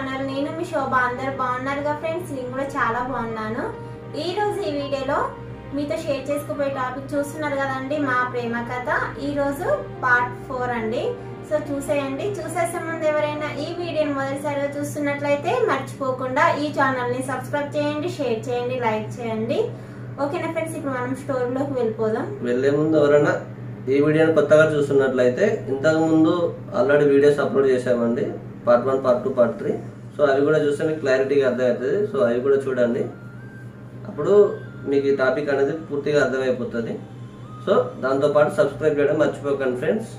Channel నేను మీ శోభ అందరు బాగున్నారుగా friends నేను కూడా చాలా బాగున్నాను ఈ రోజు ఈ వీడియోలో మీతో షేర్ చేసుకుపోయే టాపిక్ చూస్తున్నారు కదండి మా ప్రేమ కథ ఈ రోజు పార్ట్ ఫోర్ అండి సో చూసేయండి చూసేసే ముందు ఎవరైనా ఈ వీడియోని మొదటిసారిగా చూస్తున్నట్లయితే మర్చిపోకుండా ఈ ఛానల్ ని సబ్స్క్రైబ్ చేయండి షేర్ చేయండి లైక్ చేయండి ఓకేనా ఫ్రెండ్స్ ఇప్పుడు మనం స్టోరీలోకి వెళ్ళిపోదాం వెళ్ళే ముందు ఎవరైనా ఈ వీడియోని కొత్తగా చూస్తున్నట్లయితే ఇంతకు ముందు ఆల్రెడీ వీడియోస్ అప్లోడ్ చేసామండి part one part two part three so అవి కూడా చూస్తే మీకు క్లారిటీగా అర్థమవుతుంది సో అవి కూడా చూడండి అప్పుడు మీకు ఈ టాపిక్ అనేది పూర్తిగా అర్థమైపోతుంది సో దాంతోపాటు సబ్స్క్రైబ్ చేయడం మర్చిపోకండి ఫ్రెండ్స్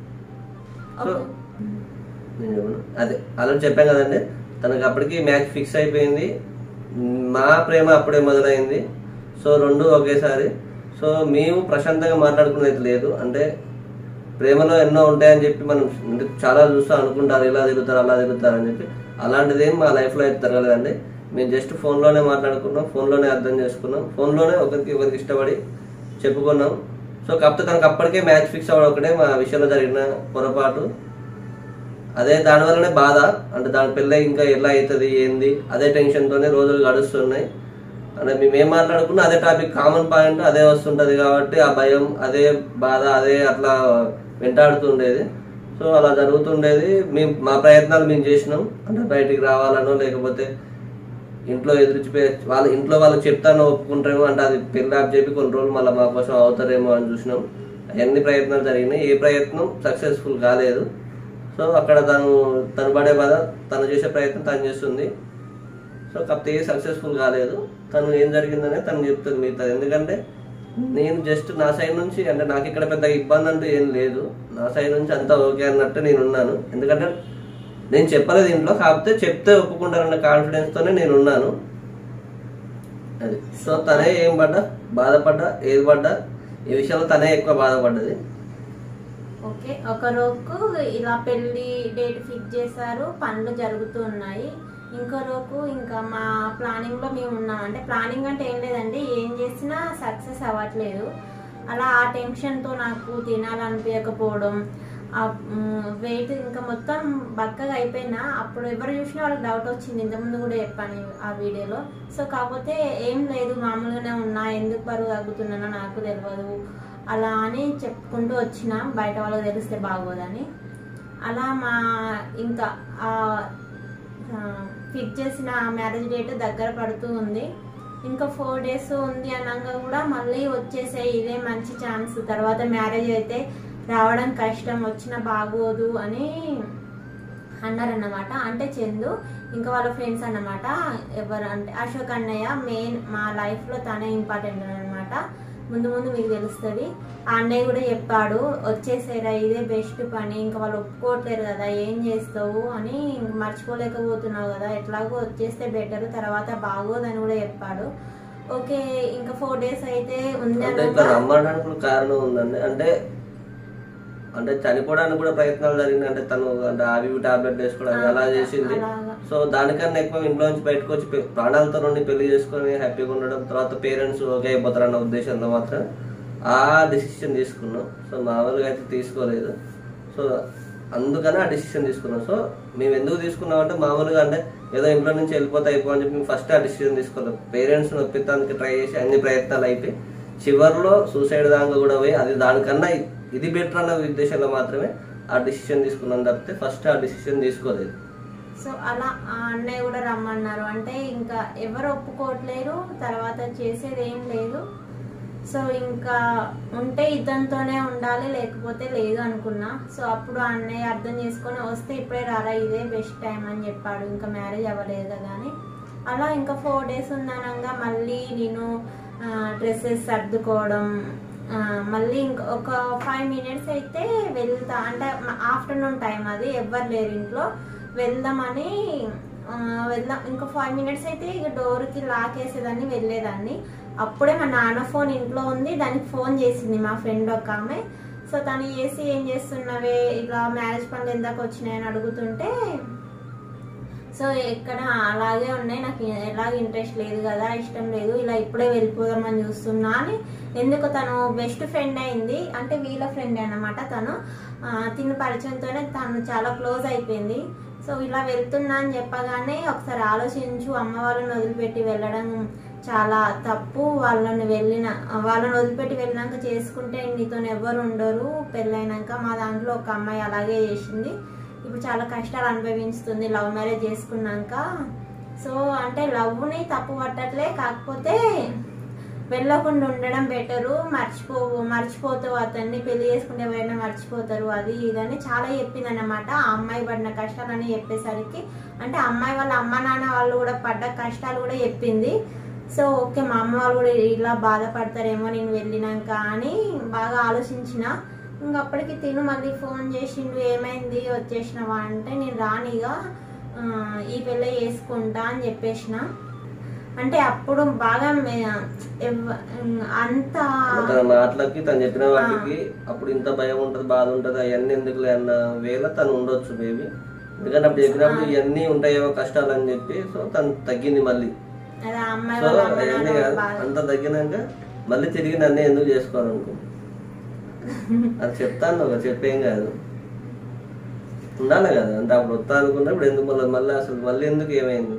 సో ఓకే నేను చెప్పను అదే ఆల్రెడీ చెప్పాను కదండి తనకి అప్పటికి మ్యాచ్ ఫిక్స్ అయిపోయింది మా ప్రేమ అప్పుడే మొదలైంది సో రెండు ఒకేసారి సో మేము ప్రశాంతంగా మాట్లాడుకునేది లేదు అంటే ప్రేమలో ఎన్నో ఉంటాయని చెప్పి మనం అంటే చాలా చూస్తూ అనుకుంటారు ఇలా తిరుగుతారు అలా తిరుగుతారు అని చెప్పి అలాంటిది ఏం మా లైఫ్లో అయితే జరగలేదండి మేము జస్ట్ ఫోన్లోనే మాట్లాడుకున్నాం ఫోన్లోనే అర్థం చేసుకున్నాం ఫోన్లోనే ఒకరికి ఒకరికి ఇష్టపడి చెప్పుకున్నాం సో కాకపోతే తనకు అప్పటికే మ్యాచ్ ఫిక్స్ అవ్వడం ఒకటే మా విషయంలో జరిగిన పొరపాటు అదే దానివల్లనే బాధ అంటే దాని పెళ్ళి ఇంకా ఎలా అవుతుంది ఏంది అదే టెన్షన్తోనే రోజులు గడుస్తున్నాయి అంటే మేము ఏం మాట్లాడుకున్నా అదే టాపిక్ కామన్ పాయింట్ అదే వస్తుంటది కాబట్టి ఆ భయం అదే బాధ అదే అట్లా వెంటాడుతుండేది సో అలా జరుగుతుండేది మేము మా ప్రయత్నాలు మేము చేసినాం అంటే బయటికి రావాలనో లేకపోతే ఇంట్లో ఎదురుచిపోయి వాళ్ళ ఇంట్లో వాళ్ళకి చెప్తాను ఒప్పుకుంటారేమో అంటే అది పెళ్ళి ఆప్ చెప్పి కొన్ని రోజులు మళ్ళీ మా కోసం అవుతారేమో అని చూసినాం అన్ని ప్రయత్నాలు జరిగినాయి ఏ ప్రయత్నం సక్సెస్ఫుల్ కాలేదు సో అక్కడ తను తను పడే బాధ తను చేసే ప్రయత్నం తను చేస్తుంది సో కాకపోతే ఏ సక్సెస్ఫుల్ కాలేదు తను ఏం జరిగిందనే తను చెప్తుంది మిగతాది ఎందుకంటే నేను జస్ట్ నా సైడ్ నుంచి అంటే నాకు ఇక్కడ పెద్ద ఇబ్బంది అంటూ ఏం లేదు నా సైడ్ నుంచి అంతా ఓకే అన్నట్టు నేను ఉన్నాను ఎందుకంటే నేను చెప్పలేదు ఇంట్లో కాకపోతే చెప్తే ఒప్పుకుంటారన్న కాన్ఫిడెన్స్ తోనే నేను ఉన్నాను అది సో తనే ఏం పడ్డా బాధపడ్డా ఏది పడ్డా ఈ విషయంలో తనే ఎక్కువ బాధపడ్డది ఓకే ఒక రోజు ఇలా పెళ్లి డేట్ ఫిక్స్ చేశారు పనులు జరుగుతూ ఉన్నాయి ఇంకో రోజు ఇంకా మా ప్లానింగ్ లో మేము ఉన్నాం అంటే ప్లానింగ్ అంటే ఏం లేదండి ఏం చేసినా సక్సెస్ అవ్వట్లేదు అలా ఆ టెన్షన్ తో నాకు తినాలనిపించకపోవడం వెయిట్ ఇంకా మొత్తం బక్కగా అయిపోయినా అప్పుడు ఎవరు చూసినా వాళ్ళకి డౌట్ వచ్చింది ఇంతకుముందు కూడా చెప్పాను ఆ వీడియోలో సో కాకపోతే ఏం లేదు మామూలుగానే ఉన్నా ఎందుకు బరువు తగ్గుతున్నానో నాకు తెలియదు అలా అని చెప్పుకుంటూ వచ్చిన బయట వాళ్ళకి తెలిస్తే బాగోదని అలా మా ఇంకా ఫిక్స్ చేసిన మ్యారేజ్ డేట్ దగ్గర పడుతూ ఉంది ఇంకా ఫోర్ డేస్ ఉంది అనగా కూడా మళ్ళీ వచ్చేసే ఇదే మంచి ఛాన్స్ తర్వాత మ్యారేజ్ అయితే రావడం కష్టం వచ్చినా బాగోదు అని అన్నారన్నమాట అంటే చందు ఇంకా వాళ్ళ ఫ్రెండ్స్ అన్నమాట ఎవరు అంటే అశోక్ అన్నయ్య మెయిన్ మా లైఫ్లో తనే ఇంపార్టెంట్ అనమాట ముందు ముందు మీకు తెలుస్తుంది ఆ అన్నయ్య కూడా చెప్పాడు వచ్చేసేరా ఇదే బెస్ట్ పని ఇంకా వాళ్ళు ఒప్పుకోవట్లేరు కదా ఏం చేస్తావు అని ఇంక మర్చిపోలేకపోతున్నావు కదా ఎట్లాగో వచ్చేస్తే బెటర్ తర్వాత బాగోదని కూడా చెప్పాడు ఓకే ఇంకా ఫోర్ డేస్ అయితే ఉంది అంటే ఇట్లా అనగా రమ్మడానికి కూడా కారణం ఉందండి అంటే అంటే చనిపోవడానికి కూడా ప్రయత్నాలు జరిగినాయి అంటే తను అంటే అవి టాబ్లెట్ వేసుకోవడానికి అలా చేసింది అలాగా సో దానికన్నా ఎక్కువ ఇంట్లో నుంచి బయటకు వచ్చి పె- ప్రాణాలతో నుండి పెళ్లి చేసుకొని హ్యాపీగా ఉండడం తర్వాత పేరెంట్స్ ఓకే అయిపోతారన్న ఉద్దేశంలో మాత్రం ఆ డిసిషన్ తీసుకున్నాం సో మామూలుగా అయితే తీసుకోలేదు సో అందుకని ఆ డిసిషన్ తీసుకున్నాం సో మేము ఎందుకు తీసుకున్నాం అంటే మామూలుగా అంటే ఏదో ఇంట్లో నుంచి వెళ్ళిపోతే అయిపో అని చెప్పి మేము ఫస్ట్ ఆ డిసిషన్ తీసుకోలేదు పేరెంట్స్ నొప్పిస్తానికి ట్రై చేసి అన్ని ప్రయత్నాలు అయిపోయి చివరిలో సూసైడ్ దాకా కూడా పోయి అది దానికన్నా ఇది బెటర్ అన్న ఉద్దేశంలో మాత్రమే ఆ డిసిషన్ తీసుకున్నాం తప్పితే ఫస్ట్ ఆ డిసిషన్ తీసుకోలేదు సో అలా ఆ అన్నయ్య కూడా రమ్మన్నారు అంటే ఇంకా ఎవరు ఒప్పుకోవట్లేరు తర్వాత చేసేది ఏం లేదు సో ఇంకా ఉంటే ఇద్దంతోనే ఉండాలి లేకపోతే లేదు అనుకున్నా సో అప్పుడు ఆ అన్నయ్య అర్థం చేసుకొని వస్తే ఇప్పుడే రారా ఇదే బెస్ట్ టైం అని చెప్పాడు ఇంకా మ్యారేజ్ అవ్వలేదు కదా అని అలా ఇంకా ఫోర్ డేస్ ఉందనంగా మళ్ళీ నేను డ్రెస్సెస్ సర్దుకోవడం ఆ, మళ్ళీ ఇంక ఒక ఫైవ్ మినిట్స్ అయితే వెళ్తా అంటే ఆఫ్టర్నూన్ టైం అది ఎవ్వరు లేరు ఇంట్లో వెళ్దామని ఆ, వెళ్దాం ఇంకా ఫైవ్ మినిట్స్ అయితే ఇక డోర్కి లాక్ వేసేదాన్ని వెళ్ళేదాన్ని అప్పుడే మా నాన్న ఫోన్ ఇంట్లో ఉంది దానికి ఫోన్ చేసింది మా ఫ్రెండ్ ఒక ఆమె సో తను చేసి ఏం చేస్తున్నవే ఇలా మ్యారేజ్ పనులు ఎందాక వచ్చినాయని అడుగుతుంటే సో ఎక్కడ అలాగే ఉన్నాయి నాకు ఎలాగ ఇంట్రెస్ట్ లేదు కదా ఇష్టం లేదు ఇలా ఇప్పుడే వెళ్ళిపోదామని చూస్తున్నా అని ఎందుకు తను బెస్ట్ ఫ్రెండ్ అయింది అంటే వీళ్ళ ఫ్రెండ్ అన్నమాట తను ఆ, తిన్న పరిచయంతోనే తను చాలా క్లోజ్ అయిపోయింది సో సో ఇలా వెళ్తున్నా అని చెప్పగానే ఒకసారి ఆలోచించు అమ్మ వాళ్ళని వదిలిపెట్టి వెళ్ళడం చాలా తప్పు వాళ్ళని వెళ్ళిన వాళ్ళని వదిలిపెట్టి వెళ్ళినాక చేసుకుంటే నీతో ఎవరు ఉండరు పెళ్ళైనాక మా దాంట్లో ఒక అమ్మాయి అలాగే చేసింది ఇప్పుడు చాలా కష్టాలు అనుభవిస్తుంది లవ్ మ్యారేజ్ చేసుకున్నాక సో అంటే లవ్ని తప్పు పట్టట్లే కాకపోతే వెళ్ళకుండా ఉండడం బెటరు మర్చిపో మర్చిపోతావు అతన్ని పెళ్లి చేసుకుంటే ఎవరైనా మర్చిపోతారు అది ఇదని చాలా చెప్పింది అనమాట ఆ అమ్మాయి పడిన కష్టాలని చెప్పేసరికి అంటే అమ్మాయి వాళ్ళ అమ్మ నాన్న వాళ్ళు కూడా పడ్డ కష్టాలు కూడా చెప్పింది సో ఓకే మా అమ్మ వాళ్ళు కూడా ఇలా బాధపడతారేమో నేను వెళ్ళినాక అని బాగా ఆలోచించిన ఇంక అప్పటికి తిను మళ్ళీ ఫోన్ చేసిండు ఏమైంది వచ్చేసినావా అంటే నేను రానిగా ఆ, ఈ పెళ్ళి చేసుకుంటా అని చెప్పేసిన అంటే అప్పుడు బాగా మే- ఎవ్వ- అంత తన మాటలకి తను చెప్పిన వాటికి అప్పుడు ఇంత భయం ఉంటది బాధ ఉంటది అవన్నీ ఎందుకులే అన్న వేళ తను ఉండొచ్చు బేబీ ఎందుకంటే అప్పుడు చెప్పినప్పుడు ఇవన్నీ ఉంటాయేమో కష్టాలు అని చెప్పి సో తను తగ్గింది మళ్ళీ అదే ఆ అమ్మాయి సో వాళ్ళ అమ్మ అవన్నీ నాన్న కాదు బాధ అంత తగ్గినాక మళ్ళీ తిరిగి నన్నే ఎందుకు చేసుకోవాలనుకో అది చెప్తాను ఒక చెప్పేం కాదు ఉండాలి కదా అంటే అప్పుడు వస్తా అనుకున్నా ఇప్పుడు ఎందుకు మళ్ళీ మళ్ళీ అసలు మళ్ళీ ఎందుకు ఏమైంది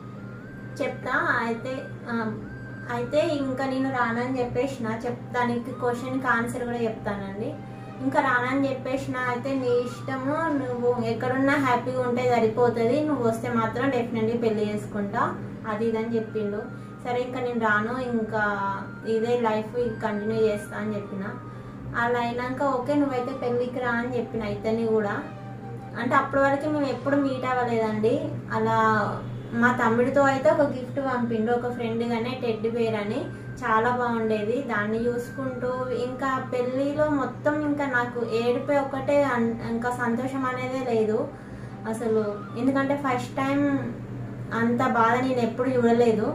చెప్తా అయితే ఆ, అయితే ఇంకా నేను రానని చెప్పేసిన చెప్ దానికి క్వశ్చన్కి ఆన్సర్ కూడా చెప్తానండి ఇంకా రానని చెప్పేసిన అయితే నీ ఇష్టము నువ్వు ఎక్కడున్నా హ్యాపీగా ఉంటే సరిపోతుంది నువ్వు వస్తే మాత్రం డెఫినెట్లీ పెళ్లి చేసుకుంటా అది ఇది అని చెప్పిండు సరే ఇంకా నేను రాను ఇంకా ఇదే లైఫ్ కంటిన్యూ చేస్తా అని చెప్పిన అలా అయినాక ఓకే నువ్వైతే పెళ్ళికి రా అని చెప్పిన ఇతన్ని కూడా అంటే అప్పటి వరకు మేము ఎప్పుడు మీట్ అవ్వలేదండి అలా మా తమ్ముడితో అయితే ఒక గిఫ్ట్ పంపిండు ఒక ఫ్రెండ్ గానే టెడ్డి బేర్ అని చాలా బాగుండేది దాన్ని చూసుకుంటూ ఇంకా పెళ్ళిలో మొత్తం ఇంకా నాకు ఏడిపే ఒకటే అన్- ఇంకా సంతోషం అనేదే లేదు అసలు ఎందుకంటే ఫస్ట్ టైం అంత బాధ నేను ఎప్పుడు చూడలేదు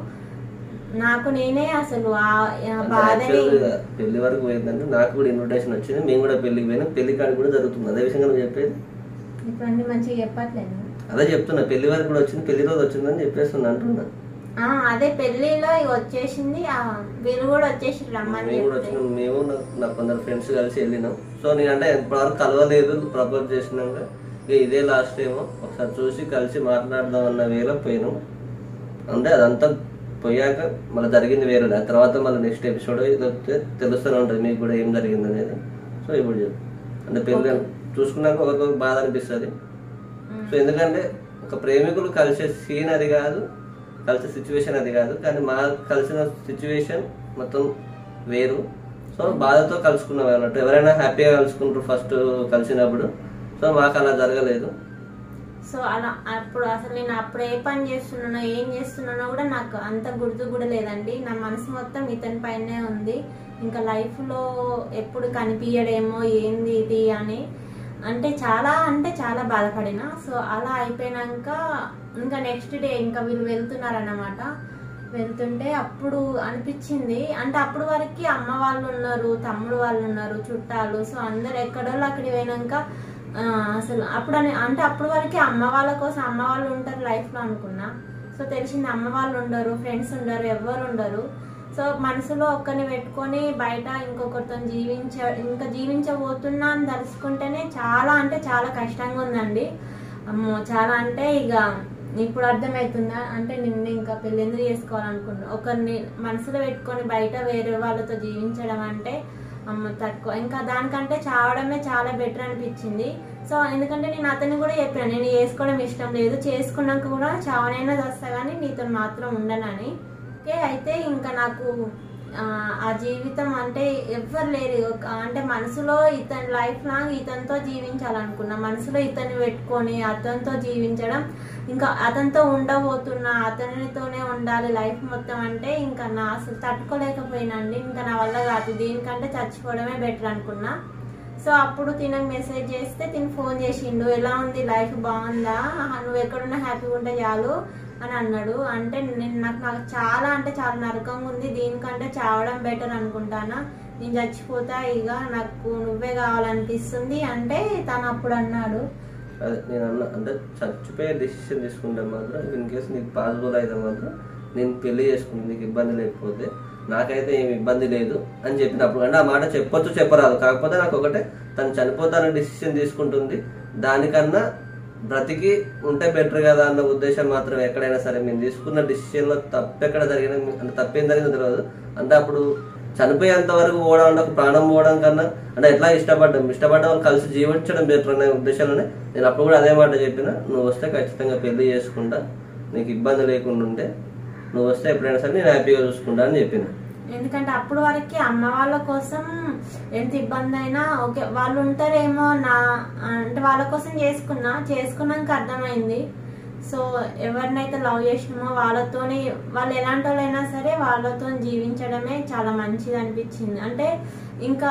నాకు నేనే అసలు ఆ ఆ అంటే బాధని యాక్చువల్గా పెళ్లి వరకు పోయిందంటే నాకు కూడా ఇన్విటేషన్ వచ్చింది మేము కూడా పెళ్లికి పోయినాం పెళ్లి కాడి కూడా జరుగుతుంది అదే విషయంగా నువ్వు చెప్పేది ఇప్పుడు అన్ని మంచిగా చెప్పట్లేదు అదే చెప్తున్నా పెళ్లి వరకు కూడా వచ్చింది పెళ్లి రోజు వచ్చిందని చెప్పేస్తున్నా అంటున్నా ఆ, అదే పెళ్లిలో ఇక వచ్చేసింది ఆ, వీళ్ళు కూడా వచ్చేసి రమ్మని మేము కూడా చెప్తే వచ్చినాం మేము నా- నా కొందరు ఫ్రెండ్స్ కలిసి వెళ్ళినాం సో నేనంటే ఇప్పటివరకు కలవలేదు ప్రపోజ్ చేసినాక ఇక ఇదే లాస్ట్ ఏమో ఒకసారి చూసి కలిసి మాట్లాడదాం అన్న వేలో పోయినాం అంటే అదంతా పోయాక మళ్ళీ జరిగింది వేరే ఆ తర్వాత మళ్ళీ నెక్స్ట్ ఎపిసోడ్ ఇదొస్తే తెలుస్తూనే ఉంటుంది మీకు కూడా ఏం జరిగింది అనేది సో ఇప్పుడు చెప్పు అంటే పెళ్ళి చూసుకున్నాక ఒకరికి బాధ అనిపిస్తుంది సో ఎందుకంటే ఒక ప్రేమికులు కలిసే సీన్ అది కాదు కలిసే సిచ్యువేషన్ అది కాదు కానీ మా కలిసిన సిచ్యువేషన్ మొత్తం వేరు సో బాధతో కలుసుకున్నాం అన్నట్టు ఎవరైనా హ్యాపీగా కలుసుకుంటారు ఫస్ట్ కలిసినప్పుడు సో మాకు అలా జరగలేదు సో అలా అప్పుడు అసలు నేను అప్పుడు ఏ పని చేస్తున్నానో ఏం చేస్తున్నానో కూడా నాకు అంత గుర్తు కూడా లేదండి నా మనసు మొత్తం ఇతని పైనే ఉంది ఇంకా లైఫ్లో ఎప్పుడు కనిపించడేమో ఏంది ఇది అని అంటే చాలా అంటే చాలా బాధపడిన సో అలా అయిపోయినాక ఇంకా నెక్స్ట్ డే ఇంకా వీళ్ళు వెళ్తున్నారన్నమాట వెళ్తుంటే అప్పుడు అనిపించింది అంటే అప్పుడు వరకు అమ్మ వాళ్ళు ఉన్నారు తమ్ముడు వాళ్ళు ఉన్నారు చుట్టాలు సో అందరు ఎక్కడోళ్ళు అక్కడికి పోయినాక ఆ, అసలు అప్పుడు అని అంటే అప్పుడు వరకు అమ్మ వాళ్ళ కోసం అమ్మ వాళ్ళు ఉంటారు లైఫ్లో అనుకున్నా సో తెలిసింది అమ్మ వాళ్ళు ఉండరు ఫ్రెండ్స్ ఉండరు ఎవ్వరు ఉండరు సో మనసులో ఒక్కరిని పెట్టుకొని బయట ఇంకొకరితో జీవించ ఇంకా జీవించబోతున్నా అని తలుసుకుంటేనే చాలా అంటే చాలా కష్టంగా ఉందండి అమ్మో చాలా అంటే ఇక ఇప్పుడు అర్థమవుతుందా అంటే నిన్ను ఇంకా పెళ్ళి ఎందుకు చేసుకోవాలనుకున్నా ఒకరిని మనసులో పెట్టుకొని బయట వేరే వాళ్ళతో జీవించడం అంటే అమ్మ తక్కువ ఇంకా దానికంటే చావడమే చాలా బెటర్ అనిపించింది సో ఎందుకంటే నేను అతన్ని కూడా చెప్పాను నేను చేసుకోవడం ఇష్టం లేదు చేసుకున్నాక కూడా చావనైనా వస్తా కానీ నీతో మాత్రం ఉండనని ఓకే అయితే ఇంకా నాకు ఆ, ఆ జీవితం అంటే ఎవ్వరు లేరు ఒక- అంటే మనసులో ఇతని లైఫ్ లాంగ్ ఇతనితో జీవించాలనుకున్నా మనసులో ఇతన్ని పెట్టుకొని అతనితో జీవించడం ఇంకా అతనితో ఉండబోతున్నా అతనితోనే ఉండాలి లైఫ్ మొత్తం అంటే ఇంకా నా అసలు తట్టుకోలేకపోయినండి ఇంకా నా వల్ల కాదు దీనికంటే చచ్చిపోవడమే బెటర్ అనుకున్నా సో అప్పుడు తినకు మెసేజ్ చేస్తే తిని ఫోన్ చేసిండు ఎలా ఉంది లైఫ్ బాగుందా ఆహా, నువ్వు ఎక్కడున్నా హ్యాపీగా ఉంటే చాలు అని అన్నాడు అంటే నేను నాకు నాకు చాలా అంటే చాలా నరకంగా ఉంది దీనికంటే చావడం బెటర్ అనుకుంటానా నేను చచ్చిపోతా ఇక నాకు నువ్వే కావాలనిపిస్తుంది అంటే తను అప్పుడు అన్నాడు అదే నేను అన్న అంటే చచ్చిపోయే డెసిషన్ తీసుకుంటే మాత్రం ఇన్ కేసు నీకు పాసిబుల్ అయితే మాత్రం నేను పెళ్లి చేసుకుంటే నీకు ఇబ్బంది లేకపోతే నాకైతే ఏమి ఇబ్బంది లేదు అని చెప్పినప్పుడు అంటే ఆ మాట చెప్పొచ్చు చెప్పరాదు కాకపోతే నాకు ఒకటే తను చనిపోతానని డెసిషన్ తీసుకుంటుంది దానికన్నా బ్రతికి ఉంటే బెటర్ కదా అన్న ఉద్దేశం మాత్రం ఎక్కడైనా సరే మేము తీసుకున్న డిసిషన్లో తప్పు ఎక్కడ జరిగిన అంటే తప్పేం జరిగిందో తెలియదు అంటే అప్పుడు చనిపోయేంత వరకు పోవడం అంటే ఒక ప్రాణం పోవడం కన్నా అంటే ఎట్లా ఇష్టపడ్డాం ఇష్టపడ్డ వాళ్ళు కలిసి జీవించడం బెటర్ అనే ఉద్దేశంలోనే నేను అప్పుడు కూడా అదే మాట చెప్పిన నువ్వు వస్తే ఖచ్చితంగా పెళ్లి చేసుకుంటా నీకు ఇబ్బంది లేకుండా ఉంటే నువ్వు వస్తే ఎప్పుడైనా సరే నేను హ్యాపీగా చూసుకుంటా అని చెప్పిన ఎందుకంటే అప్పుడు వరకు అమ్మ వాళ్ళ కోసం ఎంత ఇబ్బంది అయినా ఓకే వాళ్ళు ఉంటారేమో నా అంటే వాళ్ళ కోసం చేసుకున్నా చేసుకున్నాక అర్థమైంది సో ఎవరినైతే లవ్ చేసినామో వాళ్ళతోని వాళ్ళు ఎలాంటి వాళ్ళైనా సరే వాళ్ళతో జీవించడమే చాలా మంచిది అనిపించింది అంటే ఇంకా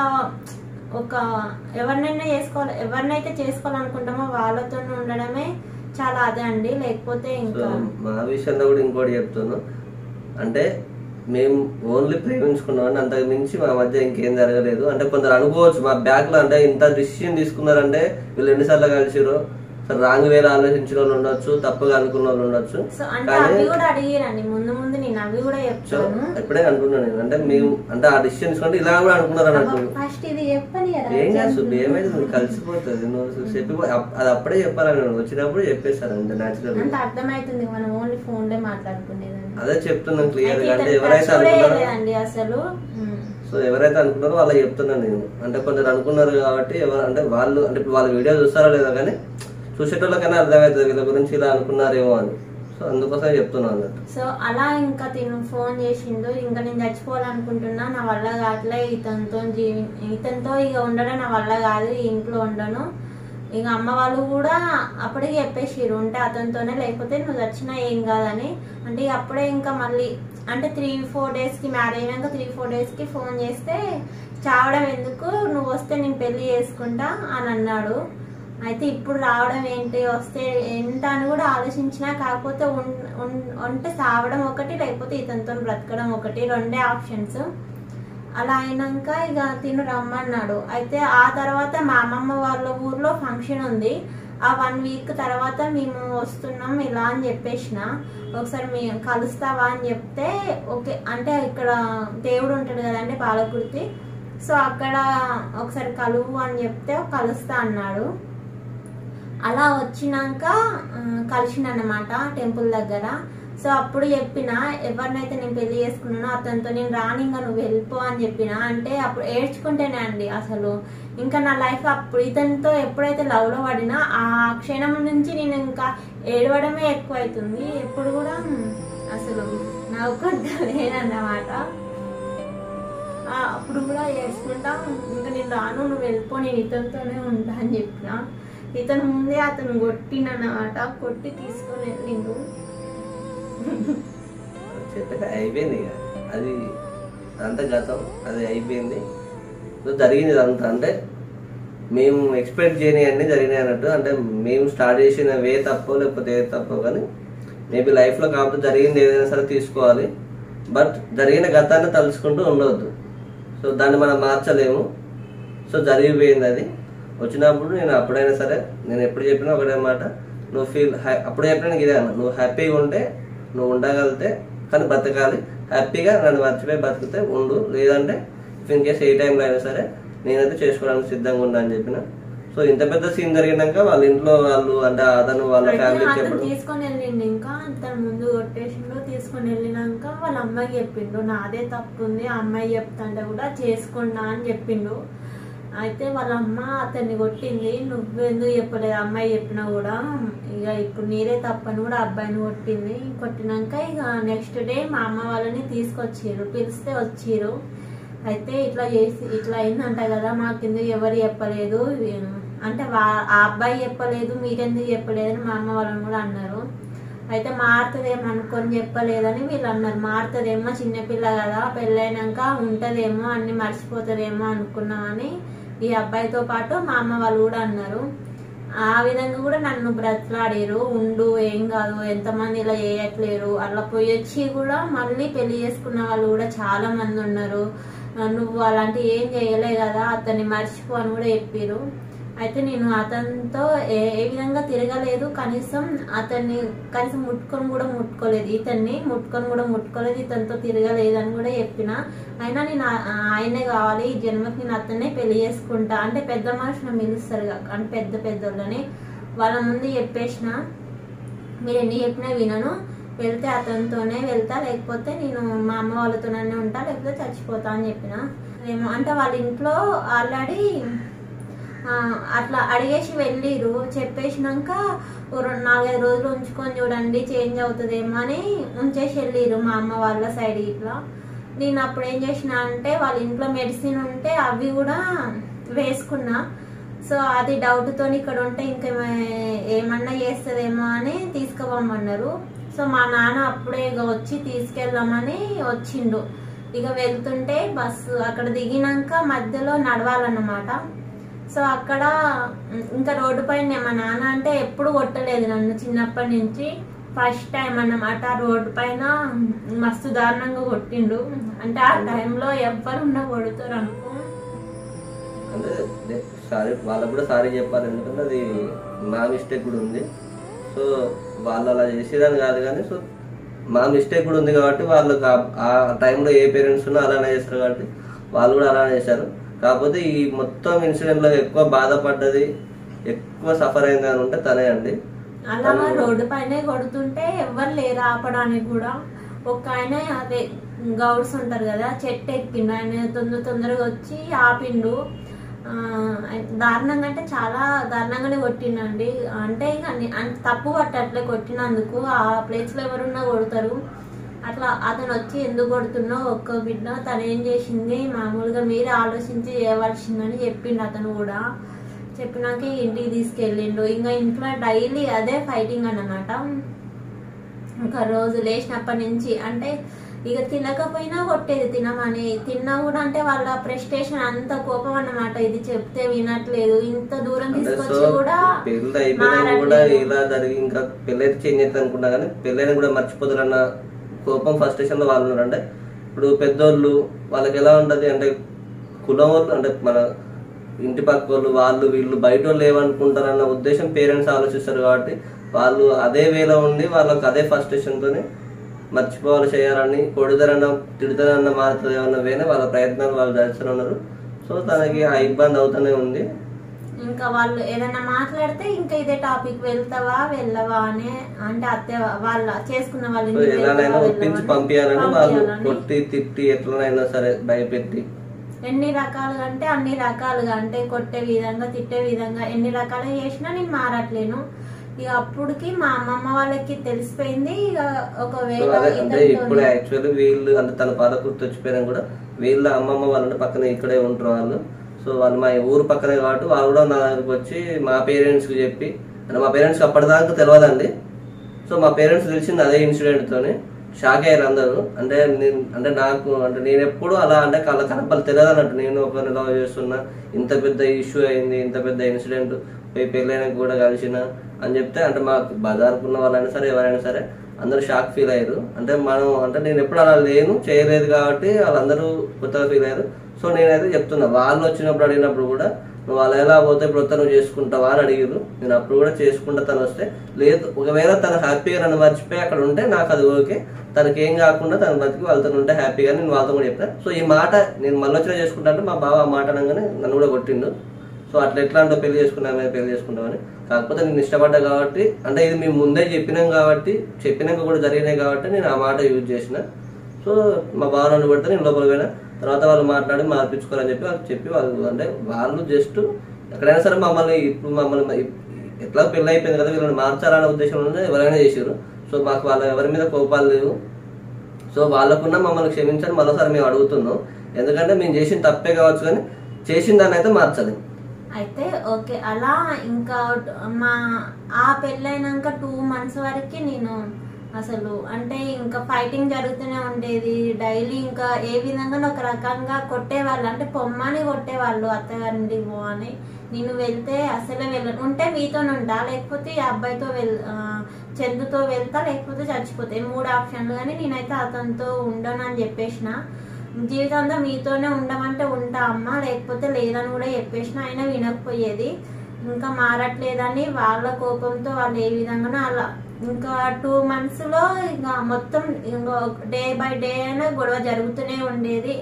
ఒక ఎవరినైనా చేసుకోవాలి ఎవరినైతే చేసుకోవాలనుకుంటామో వాళ్ళతో ఉండడమే చాలా అదే అండి లేకపోతే సో ఇంకా మా విషయంలో కూడా ఇంకోటి చెప్తాను అంటే మేము ఓన్లీ ప్రేమించుకున్నాం అంతకు మించి మా మధ్య ఇంకేం జరగలేదు అంటే కొందరు అనుకోవచ్చు మా బ్యాక్ లో అంటే ఇంత డిసిషన్ తీసుకున్నారంటే వీళ్ళు ఎన్నిసార్లు కలిసిరు సరే రాంగ్ వేలు ఆలోచించిన వాళ్ళు ఉండొచ్చు తప్పుగా అనుకున్న వాళ్ళు ఉండొచ్చు సో అంటే కానీ అవి కూడా అడిగిరండి ముందు ముందు నేను అవి కూడా సో చెప్తాను ఎప్పుడే అనుకున్నాను నేను అంటే మేము అంటే ఆ డిసిషన్ తీసుకుంటే ఇలా కూడా అనుకున్నారు అన్నట్టు ఫస్ట్ ఇది చెప్పని ఏం కాదు సుబ్బి, ఏమైంది నువ్వు కలిసిపోతుంది నువ్వు చెప్పి అప్- అది అప్పుడే చెప్పాలని వచ్చినప్పుడు చెప్పేస్తాను అంటే న్యాచురల్ అంటే అర్థమవుతుంది మనం ఓన్లీ ఫోన్ లో మాట్లాడుకునేదని అదే చెప్తున్నాను క్లియర్ అయితే గా అంటే ఇతను ఎవరైతే touch కూడా అనుకున్నారో వేయలేదండి అసలు ఉమ్. సో ఎవరైతే అనుకున్నారో వాళ్ళకి చెప్తున్నాను నేను అంటే కొందరు అనుకున్నారు కాబట్టి ఎవరు అంటే వాళ్ళు అంటే ఇప్పుడు వాళ్ళ వీడియో చూస్తారో లేదో కానీ చూసేటోళ్ళకైనా అర్థమవుతుంది వీళ్ళ గురించి ఇలా అనుకున్నారేమో అని సో అందుకోసం చెప్తున్నాను అన్నట్టు సో అలా ఇంకా తిను ఫోన్ చేసిండు ఇంకా నేను చచ్చిపోవాలనుకుంటున్నా నా వల్ల కావట్లే ఇతనితో జీవి ఇతనితో ఇక ఉండడం నా వల్ల కాదు ఈ ఇంట్లో ఉండను ఇక అమ్మ వాళ్ళు కూడా అప్పటికి చెప్పేసిర్రు ఉంటే అతనితోనే లేకపోతే నువ్వు చచ్చినా ఏం కాదని అంటే ఇక అప్పుడే ఇంకా మళ్ళీ అంటే త్రీ ఫోర్ డేస్కి మ్యారేజ్ అయినాక త్రీ ఫోర్ డేస్కి ఫోన్ చేస్తే చావడం ఎందుకు నువ్వు వస్తే నేను పెళ్లి చేసుకుంటా అని అన్నాడు అయితే ఇప్పుడు రావడం ఏంటి వస్తే ఎంత అని కూడా ఆలోచించినా కాకపోతే ఉన్- ఉన్- ఉంటే సావడం ఒకటి లేకపోతే ఇతనితో బ్రతకడం ఒకటి రెండే ఆప్షన్స్ అలా అయినాక ఇక తిను రమ్మన్నాడు అయితే ఆ తర్వాత మా అమ్మమ్మ వాళ్ళ ఊర్లో ఫంక్షన్ ఉంది ఆ వన్ వీక్ తర్వాత మేము వస్తున్నాం ఇలా అని చెప్పేసిన ఒకసారి మేము కలుస్తావా అని చెప్తే ఓకే అంటే ఇక్కడ దేవుడు ఉంటాడు కదండి పాలకుర్తి సో అక్కడ ఒకసారి కలువు అని చెప్తే కలుస్తా అన్నాడు అలా వచ్చినాక కలిసిండనమాట టెంపుల్ దగ్గర సో అప్పుడు చెప్పిన ఎవరినైతే నేను పెళ్లి చేసుకున్నానో అతనితో నేను రాని ఇంకా నువ్వు వెళ్ళిపో అని చెప్పిన అంటే అప్పుడు ఏడ్చుకుంటేనే అండి అసలు ఇంకా నా లైఫ్ అప్పుడు ఇతనితో ఎప్పుడైతే లవ్లో పడినా ఆ క్షణం నుంచి నేను ఇంకా ఏడవడమే ఎక్కువ అవుతుంది ఎప్పుడు కూడా అసలు నవ్వుకుంటా లేనన్నమాట ఆ, అప్పుడు కూడా ఏడ్చుకుంటా ఇంకా నేను రాను నువ్వు వెళ్ళిపో నేను ఇతనితోనే ఉంటా అని చెప్పిన ఇతను ముందే అతను కొట్టినన్నమాట కొట్టి తీసుకొని వెళ్ళిండు చెప్పేసి అయిపోయింది ఇక అది అంత గతం అది అయిపోయింది సో జరిగింది ఇదంతా అంటే మేము ఎక్స్పెక్ట్ చేయని అన్ని జరిగినాయి అన్నట్టు అంటే మేము స్టార్ట్ చేసిన వే తప్పో లేకపోతే ఏది తప్పో కానీ మేబీ లైఫ్లో కాకపోతే జరిగింది ఏదైనా సరే తీసుకోవాలి బట్ జరిగిన గతాన్ని తలుచుకుంటూ ఉండవద్దు సో దాన్ని మనం మార్చలేము సో జరిగిపోయింది అది వచ్చినప్పుడు నేను అప్పుడైనా సరే నేను ఎప్పుడు చెప్పినా ఒకటే మాట నువ్వు ఫీల్ అప్పుడు చెప్పినా నీకు ఇదే అన్న నువ్వు హ్యాపీగా ఉంటే నువ్వు ఉండగలిగితే కానీ బతకాలి హ్యాపీగా నన్ను మర్చిపోయి బతికితే ఉండు లేదంటే ఇన్ కేస్ ఏ టైంలో అయినా సరే నేనైతే చేసుకోవడానికి సిద్ధంగా ఉన్నా అని చెప్పిన సో ఇంత పెద్ద సీన్ జరిగినాక వాళ్ళ ఇంట్లో వాళ్ళు అంటే అతను వాళ్ళ అయితే ఫ్యామిలీ అతను చెప్పడం తీసుకొని వెళ్ళిండు ఇంకా తను ముందు కొట్టేసిండు తీసుకొని వెళ్ళినాక వాళ్ళ అమ్మాయి చెప్పిండు నాదే తప్పు ఉంది ఆ అమ్మాయి చెప్తాంటే కూడా చేసుకున్నా అని చెప్పిండు అయితే వాళ్ళ అమ్మ అతన్ని కొట్టింది నువ్వెందుకు చెప్పలేదు అమ్మాయి చెప్పినా కూడా ఇక ఇప్పుడు నీరే తప్పని కూడా అబ్బాయిని కొట్టింది కొట్టినాక ఇక నెక్స్ట్ డే మా అమ్మ వాళ్ళని తీసుకొచ్చిర్రు పిలిస్తే వచ్చిర్రు అయితే ఇట్లా చేసి ఇట్లా అయిందంట కదా మాకు ఎందుకు ఎవరు చెప్పలేదు అంటే వా- ఆ అబ్బాయి చెప్పలేదు మీరెందుకు చెప్పలేదని మా అమ్మ వాళ్ళని కూడా అన్నారు అయితే మారుతుందేమో అనుకొని చెప్పలేదని వీళ్ళు అన్నారు మారుతుందేమో చిన్నపిల్ల కదా పెళ్ళైనాక ఉంటదేమో అన్ని మర్చిపోతుందేమో అనుకున్నామని ఈ అబ్బాయితో పాటు మా అమ్మ వాళ్ళు కూడా అన్నారు ఆ విధంగా కూడా నన్ను బ్రతలాడారు ఉండు ఏం కాదు ఎంతమంది ఇలా చేయట్లేరు అలా పోయి వచ్చి కూడా మళ్ళీ పెళ్లి చేసుకున్న వాళ్ళు కూడా చాలా మంది ఉన్నారు ఆ, నువ్వు అలాంటి ఏం చేయలే కదా అతన్ని మర్చిపో అని కూడా చెప్పారు అయితే నేను అతనితో ఏ ఏ విధంగా తిరగలేదు కనీసం అతన్ని కనీసం ముట్టుకొని కూడా ముట్టుకోలేదు ఇతన్ని ముట్టుకొని కూడా ముట్టుకోలేదు ఇతనితో తిరగలేదు అని కూడా చెప్పిన అయినా నేను ఆ- ఆ- ఆయనే కావాలి ఈ జన్మకి నేను అతన్నే పెళ్లి చేసుకుంటా అంటే పెద్ద మనుషులు పిలుస్తారు కదా అంటే పెద్ద పెద్దోళ్ళని వాళ్ళ ముందు చెప్పేసిన మీరు ఎన్ని చెప్పినా వినను వెళ్తే అతనితోనే వెళ్తా లేకపోతే నేను మా అమ్మ వాళ్ళతోనే ఉంటా లేకపోతే చచ్చిపోతా అని చెప్పిన ఏమో అంటే వాళ్ళ ఇంట్లో ఆల్రెడీ ఆ, అట్లా అడిగేసి వెళ్ళిరు చెప్పేసినాక ఓ రెండు నాలుగైదు రోజులు ఉంచుకొని చూడండి చేంజ్ అవుతుందేమో అని ఉంచేసి వెళ్ళిరు మా అమ్మ వాళ్ళ సైడ్ ఇట్లా నేను అప్పుడు ఏం చేసిన అంటే వాళ్ళ ఇంట్లో మెడిసిన్ ఉంటే అవి కూడా వేసుకున్నా సో అది డౌట్తో ఇక్కడ ఉంటే ఇంకా ఏమన్నా చేస్తుందేమో అని తీసుకుపోమన్నారు సో మా నాన్న అప్పుడే ఇక వచ్చి తీసుకెళ్దామని వచ్చిండు ఇక వెళ్తుంటే బస్సు అక్కడ దిగినాక మధ్యలో నడవాలన్నమాట సో అక్కడ ఉమ్, ఇంకా రోడ్డు పైన మా నాన్న అంటే ఎప్పుడు కొట్టలేదు నన్ను చిన్నప్పటి నుంచి ఫస్ట్ టైం అన్నమాట రోడ్డు పైన మస్తు దారుణంగా కొట్టిండు అంటే ఆ టైంలో ఎవ్వరు ఉన్న కొడుతారు అనుకో అంటే సారీ వాళ్ళకు కూడా సారీ చెప్పాలి ఎందుకంటే అది మా మిస్టేక్ కూడా ఉంది సో వాళ్ళు అలా చేసేదని కాదు కానీ సో మా మిస్టేక్ కూడా ఉంది కాబట్టి వాళ్ళకి ఆ- ఆ టైంలో ఏ పేరెంట్స్ ఉన్నా అలానే చేస్తారు కాబట్టి వాళ్ళు కూడా అలానే చేశారు కాకపోతే ఈ మొత్తం ఇన్సిడెంట్లో ఎక్కువ బాధపడ్డది ఎక్కువ సఫర్ అయింది అని ఉంటే తనే అండి అలా రోడ్డు పైన కొడుతుంటే ఎవ్వరు లేరు ఆపడానికి కూడా ఒక ఆయన అదే గౌడ్స్ ఉంటారు కదా చెట్టు ఎక్కిండు ఆయన తొందర తొందరగా వచ్చి ఆపిండు ఆ, దారుణంగా అంటే చాలా దారుణంగానే కొట్టిండండి అంటే ఇక అన్ని- అంత తప్పు పట్టట్లే కొట్టినందుకు ఆ ప్లేస్ లో ఎవరున్నా కొడతారు అట్లా అతను వచ్చి ఎందుకు కొడుతున్నావు ఒక్క బిడ్డ తను ఏం చేసింది మామూలుగా మీరే ఆలోచించి చేయవలసిందని చెప్పిండు అతను కూడా చెప్పినాక ఇంటికి తీసుకెళ్ళిండు ఇంకా ఇంట్లో డైలీ అదే ఫైటింగ్ అన్నమాట ఇంకా రోజు లేచినప్పటి నుంచి అంటే ఇక తినకపోయినా కొట్టేది తినమని తిన్నా కూడా అంటే వాళ్ళ ప్రెస్టేషన్ అంత కోపం అన్నమాట ఇది చెప్తే వినట్లేదు ఇంత దూరం అంటే సో తీసుకొచ్చి కూడా పెళ్ళి అయిపోయినా కూడా మారట్లేదు. ఇలా జరిగి ఇంకా పెళ్ళి అయితే చేంజ్ అవుతుంది అనుకున్నా కానీ పెళ్ళైనా కూడా మర్చిపోతారన్న కోపం ఫస్ట్ స్టేషన్ లో వాళ్ళు ఉన్నారు అంటే ఇప్పుడు పెద్దోళ్ళు వాళ్ళకి ఎలా ఉంటది అంటే కులం వాళ్ళు అంటే మన ఇంటి పక్క వాళ్ళు వాళ్ళు వీళ్ళు బయట వాళ్ళు ఏమనుకుంటారన్న ఉద్దేశం పేరెంట్స్ ఆలోచిస్తారు కాబట్టి వాళ్ళు అదే వేలో ఉండి వాళ్ళకి అదే ఫస్ట్ తోనే మర్చిపోవాలి చేయాలని కొడుదరన్న తిడతారన్న మారుతుంది అన్న వేనే వాళ్ళ ప్రయత్నాలు వాళ్ళు చేస్తూనే ఉన్నారు సో తనకి ఆ ఇబ్బంది అవుతూనే ఉంది ఇంకా వాళ్ళు ఏదైనా మాట్లాడితే ఇంకా ఇదే టాపిక్ వెళ్తావా వెళ్ళవా అని అంటే అత్తే వాళ్ళ చేసుకున్న వాళ్ళ సో ఇంటికి ఎలానైనా వెళ్తావా, ఒప్పించి వెళ్ళవా అని పంపించాలని వాళ్ళు పంపియాలని. కొట్టి తిట్టి ఎట్లనైనా సరే భయపెట్టి ఎన్ని రకాలుగా అంటే అన్ని రకాలుగా అంటే కొట్టే విధంగా తిట్టే విధంగా ఎన్ని రకాలుగా చేసినా నేను మారట్లేను ఇక అప్పుడుకి మా అమ్మమ్మ వాళ్ళకి తెలిసిపోయింది ఇక సో ఒకవేళ అదే అంటే ఇతనితోని- ఇప్పుడు యాక్చువల్లీ వీళ్ళు అంటే తన పాలకుర్తి వచ్చిపోయినా కూడా వీళ్ళ అమ్మమ్మ వాళ్ళంటే పక్కన ఇక్కడే ఉంటారు వాళ్ళు సో వాళ్ళు మా ఊరు పక్కనే కాబట్టి వాళ్ళు కూడా నా దగ్గరికి వచ్చి మా పేరెంట్స్కి చెప్పి అంటే మా పేరెంట్స్కి అప్పటిదాకా తెలియదండి సో మా పేరెంట్స్ తెలిసింది అదే ఇన్సిడెంట్ తోని షాక్ అయ్యారు అందరూ అంటే నేను అంటే నాకు అంటే నేను ఎప్పుడు అలా అంటే కళ్ళ కనపలు తెలియదు అన్నట్టు నేను ఒకరిని లవ్ చేస్తున్నా ఇంత పెద్ద ఇష్యూ అయింది ఇంత పెద్ద ఇన్సిడెంట్ పోయి పెళ్ళైనా కూడా కలిసిన అని చెప్తే అంటే మా బజార్కున్న వాళ్ళైనా సరే ఎవరైనా సరే అందరూ షాక్ ఫీల్ అయ్యారు అంటే మనం అంటే నేను ఎప్పుడు అలా లేను చేయలేదు కాబట్టి వాళ్ళందరూ కొత్తగా ఫీల్ అయ్యారు సో నేనైతే చెప్తున్నా వాళ్ళు వచ్చినప్పుడు అడిగినప్పుడు కూడా నువ్వు అలా ఎలా పోతే ఇప్పుడు వస్తే నువ్వు చేసుకుంటావా అని అడిగారు నేను అప్పుడు కూడా చేసుకుంటా తను వస్తే లేదు ఒకవేళ తను హ్యాపీగా నన్ను మర్చిపోయి అక్కడ ఉంటే నాకు అది ఓకే తనకి ఏం కాకుండా తన బతికి వాళ్ళతో ఉంటే హ్యాపీగా నేను వాళ్ళతో కూడా చెప్పాను సో ఈ మాట నేను మళ్ళీ వచ్చినా చేసుకుంటా అంటే మా బావ ఆ మాట అనగానే నన్ను కూడా కొట్టిండు సో అట్లా ఎట్లా అంటే పెళ్లి చేసుకున్నామే పెళ్లి చేసుకుంటామని కాకపోతే నేను ఇష్టపడ్డా కాబట్టి అంటే ఇది మేము ముందే చెప్పినాం కాబట్టి చెప్పినాక కూడా జరిగినాయి కాబట్టి నేను ఆ మాట యూజ్ చేసిన సో మా బావ నన్ను కొడితే నేను లోపల పోయినా తర్వాత వాళ్ళు మాట్లాడి మార్పించుకోవాలని చెప్పి వాళ్ళు చెప్పి వాళ్ళు అంటే వాళ్ళు జస్ట్ ఎక్కడైనా సరే మమ్మల్ని ఇప్పుడు మమ్మల్ని ఇ- ఎట్లా పెళ్ళి అయిపోయింది కదా వీళ్ళని మార్చాలనే ఉద్దేశంలో ఎవరైనా చేసారు సో మాకు వాళ్ళ ఎవరి మీద కోపాలు లేవు సో వాళ్ళకున్న మమ్మల్ని క్షమించని మరోసారి మేము అడుగుతున్నాం ఎందుకంటే మేము చేసిన తప్పే కావచ్చు కానీ చేసిన దాన్ని అయితే మార్చలేము అయితే ఓకే అలా ఇంకా మా ఆ పెళ్ళైనాక టూ మంత్స్ వరకు నేను అసలు అంటే ఇంకా ఫైటింగ్ జరుగుతూనే ఉండేది డైలీ ఇంకా ఏ విధంగా ఒక రకంగా కొట్టేవాళ్ళు అంటే పొమ్మని కొట్టేవాళ్ళు అత్తగారింటికి పో అని నేను వెళ్తే అసలే వెళ్ళను ఉంటే మీతోనే ఉంటా లేకపోతే ఈ అబ్బాయితో వెళ్ ఆ, చందుతో వెళ్తా లేకపోతే చచ్చిపోతా ఈ మూడు ఆప్షన్లు కానీ నేనైతే అతనితో ఉండను అని చెప్పేసిన జీవితంలో మీతోనే ఉండమంటే ఉంటా అమ్మ లేకపోతే లేదని కూడా చెప్పేసిన అయినా వినకపోయేది ఇంకా మారట్లేదని వాళ్ళ కోపంతో వాళ్ళు ఏ విధంగానో అలా ఇంకా టూ మంత్స్ లో ఇంకా మొత్తం ఇంకా డే బై డే అయినా గొడవ జరుగుతూనే ఉండేది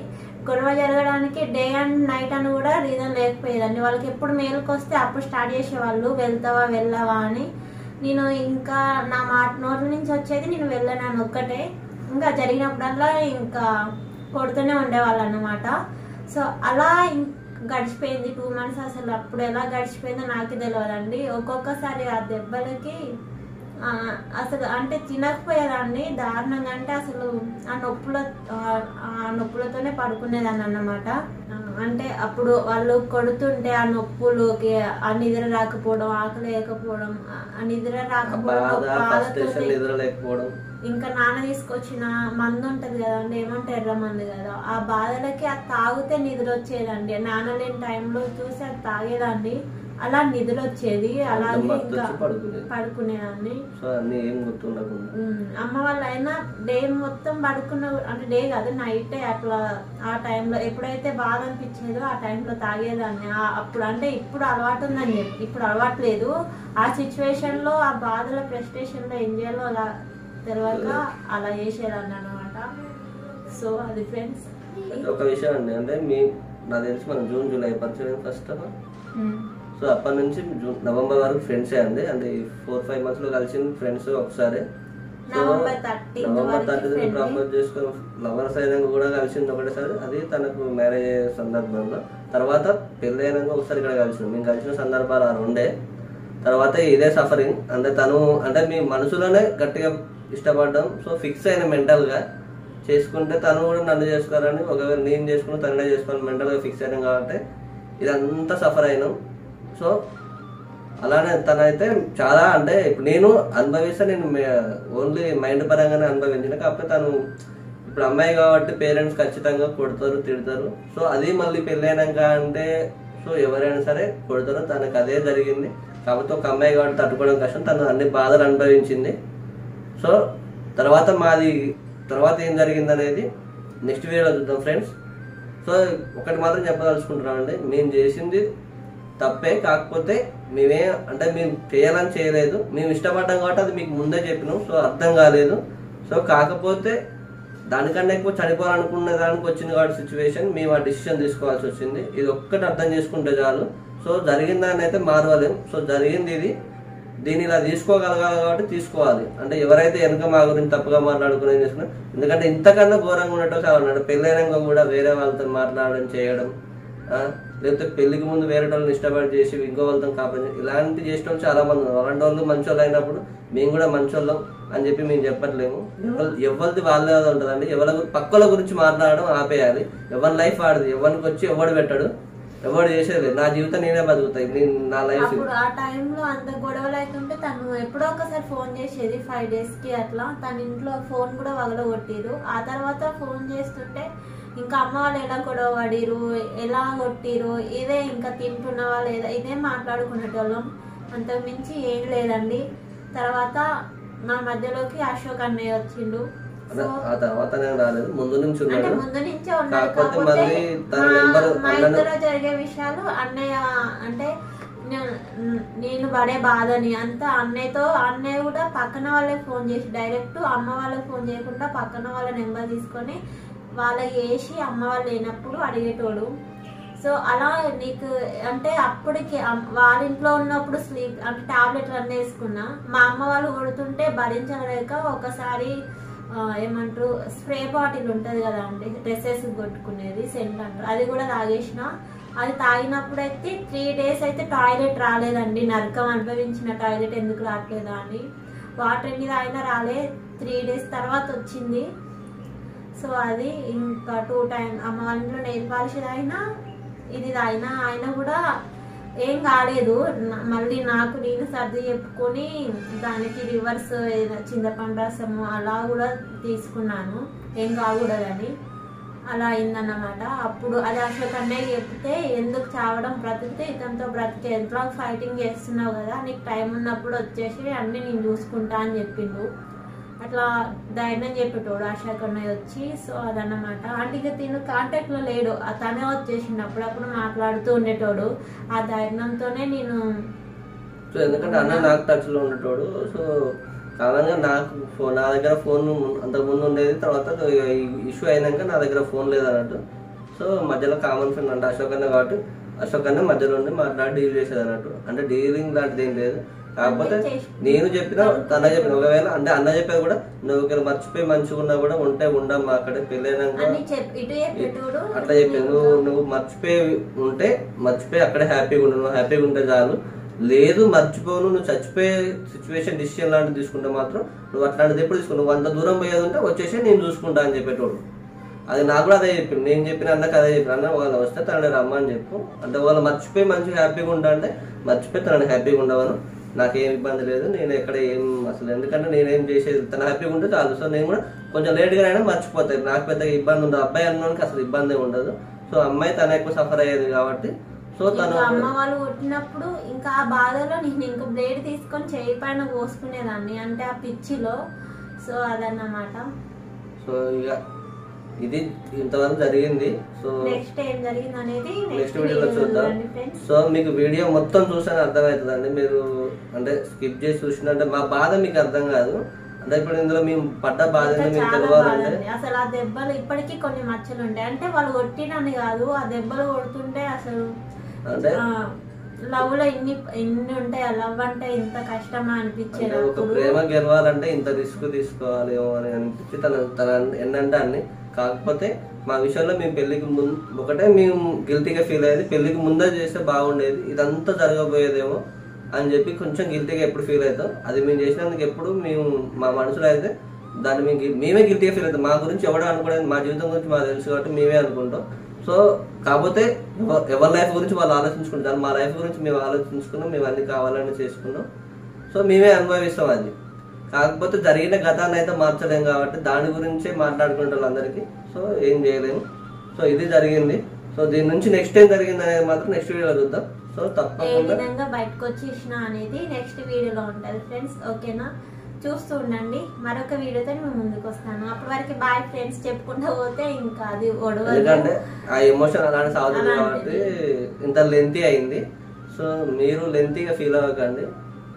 గొడవ జరగడానికి డే అండ్ నైట్ అని కూడా రీజన్ లేకపోయేదండి వాళ్ళకి ఎప్పుడు మేలుకు వస్తే అప్పుడు స్టార్ట్ చేసేవాళ్ళు వెళ్తావా వెళ్ళావా అని నేను ఇంకా నా మాట నోట్ల నుంచి వచ్చేది నేను వెళ్ళాను ఒక్కటే ఇంకా జరిగినప్పుడల్లా ఇంకా కొడుతూనే ఉండేవాళ్ళు అన్నమాట సో అలా ఇం- గడిచిపోయింది టూ మంత్స్ అసలు అప్పుడు ఎలా గడిచిపోయిందో నాకు తెలియదండి ఒక్కొక్కసారి ఆ దెబ్బలకి ఆ, అసలు అంటే తినకపోయేదాన్ని దారుణంగా అంటే అసలు ఆ నొప్పుల ఆ, ఆ నొప్పులతోనే పడుకునేదాన్ని అన్నమాట ఆ, అంటే అప్పుడు వాళ్ళు కొడుతుంటే ఆ నొప్పులోకి ఆ నిద్ర రాకపోవడం ఆకలి లేకపోవడం ఆ- ఆ నిద్ర ఆ రాకపోవడం బాధ ఆ ఫస్ట్ బాధతోటి నిద్ర లేకపోవడం ఇంకా నాన్న తీసుకొచ్చిన మందు ఉంటది కదా అండి ఏమంటే ఎర్ర మందు కదా ఆ బాధలకి అది తాగితే నిద్ర వచ్చేదండి నాన్న లేని టైంలో చూసి అది తాగేదాన్ని అలా నిద్ర వచ్చేది అలాగే మత్తు ఇంకా వచ్చి పడుకునేది. పడుకునేదాన్ని సో అన్ని ఏం గుర్తుండకుండా ఉమ్, అమ్మ వాళ్ళు అయినా డే మొత్తం పడుకున్న అంటే డే కాదు నైటే అట్లా ఆ టైంలో ఎప్పుడైతే బాధ అనిపించేదో ఆ టైంలో తాగేదాన్ని ఆ- అప్పుడు అంటే ఇప్పుడు అలవాటు ఉందని చెప్పి ఇప్పుడు అలవాటు లేదు ఆ సిచ్యువేషన్ లో ఆ బాధల ప్రెస్టేషన్ లో ఏం చేయాలో అలా తెలియక అలా చేసేదాన్ని అనమాట సో అది ఫ్రెండ్స్ అయితే ఒక విషయం అండి అంటే మీ నాకు తెలిసి మనం జూన్ జూలై పరిచయం ఫస్ట్ సో అప్పటి నుంచి జూన్ నవంబర్ వరకు ఫ్రెండ్సే అండి అంటే ఫోర్ ఫైవ్ మంత్స్ లో కలిసిన ఫ్రెండ్స్ ఒకసారి సో నవంబర్ 13th నవంబర్ వరకు థర్టీ friend. ప్రపోజ్ చేసుకుని లవర్స్ అయినాక కూడా కలిసింది ఒకటేసారి అది తనకు మ్యారేజ్ అయ్యే సందర్భంలో తర్వాత పెళ్ళి అయినాక ఒకసారి ఇక్కడ కలిసింది మేము కలిసిన సందర్భాలు ఆ రెండే తర్వాత ఇదే సఫరింగ్ అంటే తను అంటే మీ మనసులోనే గట్టిగా ఇష్టపడ్డాం సో ఫిక్స్ అయిన మెంటల్గా చేసుకుంటే తను కూడా నన్ను చేసుకోవాలని ఒకవేళ నేను చేసుకుని తననే చేసుకోవాలని మెంటల్గా ఫిక్స్ అయినాం కాబట్టి ఇదంతా సఫర్ అయినాం సో అలానే తనైతే చాలా అంటే ఇప్పుడు నేను అనుభవిస్తే నేను ఓన్లీ మైండ్ పరంగానే అనుభవించిన కాకపోతే తను ఇప్పుడు అమ్మాయి కాబట్టి పేరెంట్స్ ఖచ్చితంగా కొడతారు తిడతారు సో అది మళ్ళీ పెళ్ళైనాక అంటే సో ఎవరైనా సరే కొడతారు తనకు అదే జరిగింది కాకపోతే ఒక అమ్మాయి కాబట్టి తట్టుకోవడం కష్టం తను అన్ని బాధలు అనుభవించింది సో తర్వాత మాది తర్వాత ఏం జరిగింది అనేది నెక్స్ట్ వీడియోలో చూద్దాం ఫ్రెండ్స్ సో ఒకటి మాత్రం చెప్పదలుచుకుంటున్నాం అండి మేము చేసింది తప్పే కాకపోతే మేమే అంటే మేము చేయాలని చేయలేదు మేము ఇష్టపడ్డాం కాబట్టి అది మీకు ముందే చెప్పినాం సో అర్థం కాలేదు సో కాకపోతే దానికన్నా ఎక్కువ చనిపోవాలనుకునే దానికి వచ్చింది కాబట్టి సిచ్యువేషన్ మేము ఆ డిసిషన్ తీసుకోవాల్సి వచ్చింది ఇది ఒక్కటి అర్థం చేసుకుంటే చాలు సో జరిగిన దాన్ని అయితే మారవలేం సో జరిగింది ఇది దీన్ని ఇలా తీసుకోగలగాలి కాబట్టి తీసుకోవాలి అంటే ఎవరైతే వెనక మా గురించి తప్పుగా మాట్లాడుకుని ఏం చేసుకున్నా ఎందుకంటే ఇంతకన్నా ఘోరంగా ఉండటం చాలా ఉన్నాడు పెళ్ళైనాక కూడా వేరే వాళ్ళతో మాట్లాడడం చేయడం ఆ, లేకపోతే పెళ్లికి ముందు వేరే వాళ్ళని ఇష్టపడి చేసి ఇంకో వాళ్ళతో కాపాడి ఇలాంటి చేసిన వాళ్ళు చాలా మంది ఉన్నారు అలాంటి వాళ్ళు మంచి వాళ్ళు అయినప్పుడు మేము కూడా మంచి వాళ్ళం అని చెప్పి మేము చెప్పట్లేము ఎవరి ఎవరిది వాళ్ళే ఉంటుందండి ఎవరి గురి- పక్కల గురించి మాట్లాడడం ఆపేయాలి ఎవరి లైఫ్ ఆడదు ఎవరికి వచ్చి ఎవడు పెట్టాడు ఎవడు చేసేది లేదు. నా జీవితం నేనే బతుకుతాయి నేను నా లైఫ్ అప్పుడు ఆ టైంలో అంత గొడవ లేకుంటే తను ఎప్పుడో ఒకసారి ఫోన్ చేసేది ఫైవ్ డేస్ కి అట్లా తన ఇంట్లో ఫోన్ కూడా వగలగొట్టిరు ఆ తర్వాత ఫోన్ చేస్తుంటే ఇంకా అమ్మ వాళ్ళు ఎలా గొడవ పడిరు ఎలా కొట్టిరు ఇదే ఇంకా తింటున్నావా లేదా ఇదే మాట్లాడుకునేటోళ్ళం అంతకు మించి ఏం లేదండి తర్వాత మా మధ్యలోకి అశోక్ అన్నయ్య వచ్చిండు సో ఆ తర్వాత నేను రాలేదు ముందు నుంచి అంటే ఉన్నాడు ముందు నుంచే ఉన్నాడు కాకపోతే కాకపోతే మళ్ళీ తన మా- నెంబర్ మా అన్నను ఇద్దరు జరిగే విషయాలు అన్నయ్య అంటే నేను- నేను పడే బాధని అంతా అన్నయ్యతో అన్నయ్య కూడా పక్కన వాళ్ళకి ఫోన్ చేసి డైరెక్ట్ అమ్మ వాళ్ళకి ఫోన్ చేయకుండా పక్కన వాళ్ళ నెంబర్ తీసుకొని వాళ్ళకి వేసి అమ్మ వాళ్ళు లేనప్పుడు అడిగేటోడు సో అలా నీకు అంటే అప్పటికి అమ్- వాళ్ళ ఇంట్లో ఉన్నప్పుడు స్లీప్ అంటే టాబ్లెట్లు అన్నీ వేసుకున్నా మా అమ్మ వాళ్ళు కొడుతుంటే భరించలేక ఒకసారి ఆ, ఏమంటారు స్ప్రే బాటిల్ ఉంటుంది కదా అండి డ్రెస్సెస్ కొట్టుకునేది సెంట్ అంటారు అది కూడా తాగేసిన అది తాగినప్పుడు అయితే త్రీ డేస్ అయితే టాయిలెట్ రాలేదండి నరకం అనుభవించిన టాయిలెట్ ఎందుకు రావట్లేదా అని వాటర్ ఎన్ని తాగినా రాలే త్రీ డేస్ తర్వాత వచ్చింది సో అది ఇంకా టూ టైం అమ్మ వాళ్ళ ఇంట్లో నెయిల్ పాలిష్ తాగినా ఇది తాగినా ఆయన కూడా ఏం కాలేదు న- మళ్ళీ నాకు నేను సర్ది చెప్పుకొని దానికి రివర్స్ చింతపండు రసము అలా కూడా తీసుకున్నాను ఏం కాకూడదని అలా అయిందన్నమాట అప్పుడు అది అశోక్ అన్నయ్య చెప్తే ఎందుకు చావడం బ్రతికితే ఇతనితో బ్రతికే ఎట్లా ఫైటింగ్ చేస్తున్నావు కదా నీకు టైం ఉన్నప్పుడు వచ్చేసి అన్ని నేను చూసుకుంటా అని చెప్పిండు అట్లా ధైర్యం చెప్పేటోడు అశోక్ అన్నయ్య వచ్చి సో అదన్నమాట అంటే ఇక తిను కాంటాక్ట్ లో లేడు ఆ తనే వచ్చేసిండు అప్పుడప్పుడు మాట్లాడుతూ ఉండేటోడు ఆ ధైర్యంతోనే నేను సో ఎందుకంటే అన్న నాకు టచ్ లో ఉండేటోడు సో కారణంగా నాకు ఫోన్ నా దగ్గర ఫోన్ అంతకు ముందు ఉండేది తర్వాత ఇష్యూ అయినాక నా దగ్గర ఫోన్ లేదు అన్నట్టు సో మధ్యలో కామన్ ఫ్రెండ్ అంటే అశోక్ అన్న కాబట్టి అశోక్ అన్న మధ్యలో ఉండి మాట్లాడి డీల్ చేసేది అన్నట్టు అంటే డీలింగ్ లాంటిది ఏం లేదు కాకపోతే అంటే చేసి- నేను చెప్పిన తన చెప్పిన ఒకవేళ అంటే అన్న చెప్పేది కూడా నువ్వు ఇక్కడ మర్చిపోయి మంచిగా ఉన్నా కూడా ఉంటే ఉండమ్మా అక్కడే పెళ్ళైనాక అని చెప్పి ఇటు చెప్పేటోడు అట్లా చెప్పి నువ్వు నువ్వు మర్చిపోయి ఉంటే మర్చిపోయి అక్కడే హ్యాపీగా ఉండు నువ్వు హ్యాపీగా ఉంటే చాలు లేదు మర్చిపోను నువ్వు చచ్చిపోయే సిచ్యువేషన్ డిసిషన్ లాంటిది తీసుకుంటే మాత్రం నువ్వు అట్లాంటిది ఎప్పుడు తీసుకుని నువ్వు అంత దూరం పోయేది ఉంటే వచ్చేసి నేను చూసుకుంటా అని చెప్పేటోడు అది నాకు కూడా అదే చెప్పింది నేను చెప్పిన అన్నకు అదే చెప్పిన అన్న వాళ్ళు వస్తే తనని రమ్మని చెప్పు అంటే వాళ్ళు మర్చిపోయి మంచిగా హ్యాపీగా ఉంటా అంటే మర్చిపోయి తనని హ్యాపీగా ఉండవను నాకేం ఇబ్బంది లేదు నేను ఎక్కడ ఏం అసలు ఎందుకంటే నేనేం చేసేది తన హ్యాపీగా ఉంటే చాలు సో నేను కూడా కొంచెం లేట్గా అయినా మర్చిపోతాయి నాకు పెద్దగా ఇబ్బంది ఉండదు అబ్బాయి అన్నోనికి అసలు ఇబ్బంది ఉండదు సో అమ్మాయి తన ఎక్కువ సఫర్ అయ్యేది కాబట్టి సో తను ఇంకా అమ్మ వాళ్ళు కొట్టినప్పుడు ఇంకా ఆ బాధలో నేను ఇంకా బ్లేడ్ తీసుకొని చేయి పైన కోసుకునేదాన్ని అంటే ఆ పిచ్చిలో సో అదన్నమాట సో ఇక ఇది ఇంతవరకు జరిగింది సో నెక్స్ట్ ఏం జరిగింది అనేది నెక్స్ట్ వీడియోలో చూద్దాం ఫ్రెండ్స్ సో మీకు వీడియో మొత్తం చూసాను అర్థమవుతుందండి మీరు అంటే స్కిప్ చేసి చూసినంటే మా బాధ మీకు అర్థం కాదు అంటే ఇప్పుడు ఇందులో మేము పడ్డ బాధ ఏందో మీకు చాలా తెలియాలంటే బాధండి అసలు ఆ దెబ్బలు ఇప్పటికీ కొన్ని మచ్చలు ఉంటాయి అంటే వాళ్ళు కొట్టినని కాదు ఆ దెబ్బలు కొడుతుంటే అసలు అంటే లవ్ లో ఇన్ని ఇన్ని ఉంటాయి ఆ లవ్ అంటే ఇంత కష్టమా అనిపించేది అంటే ఒక అప్పుడు ప్రేమ గెలవాలంటే ఇంత రిస్క్ తీసుకోవాలి ఏమో అని అనిపించి తన తన ఎన్నంటే అన్ని కాకపోతే మా విషయంలో మేము పెళ్లికి ముందు ఒకటే మేము గిల్టీగా ఫీల్ అయ్యేది పెళ్లికి ముందే చేస్తే బాగుండేది ఇదంతా జరగబోయేదేమో అని చెప్పి కొంచెం గిల్టీగా ఎప్పుడు ఫీల్ అవుతాం అది మేము చేసినందుకు ఎప్పుడు మేము మా మనసులో అయితే దాన్ని మేము గి- మేమే గిల్టీగా ఫీల్ అవుతాం మా గురించి ఎవడో అనుకోలేదు మా జీవితం గురించి మాకు తెలుసు కాబట్టి మేమే అనుకుంటాం సో కాకపోతే ఎవ- ఎవరి లైఫ్ గురించి వాళ్ళు ఆలోచించుకుంటారు మా లైఫ్ గురించి మేము ఆలోచించుకున్నాం మేము అన్ని కావాలని చేసుకున్నాం సో మేమే అనుభవిస్తాం అది కాకపోతే జరిగిన గతాన్ని అయితే మార్చలేం కాబట్టి దాని గురించే మాట్లాడుకుంటారు అందరికీ సో ఏం చేయలేము సో ఇది జరిగింది సో దీని నుంచి నెక్స్ట్ ఏం జరిగింది అనేది మాత్రం నెక్స్ట్ వీడియోలో చూద్దాం సో ఏ తప్పకుండా విధంగా బయటకు వచ్చేసిన అనేది నెక్స్ట్ వీడియోలో ఉంటుంది ఫ్రెండ్స్ ఓకేనా చూస్తూ ఉండండి మరొక వీడియోతో మేము ముందుకు వస్తాను అప్పటి వరకు బాయ్ ఫ్రెండ్స్ చెప్పుకుంటూ పోతే ఇంకా అది ఒడవదు ఎందుకంటే ఆ ఎమోషన్ అలానే సాగుతుంది అలాంటిది. కాబట్టి ఇంత లెంతీ అయింది సో మీరు లెంతీగా ఫీల్ అవ్వకండి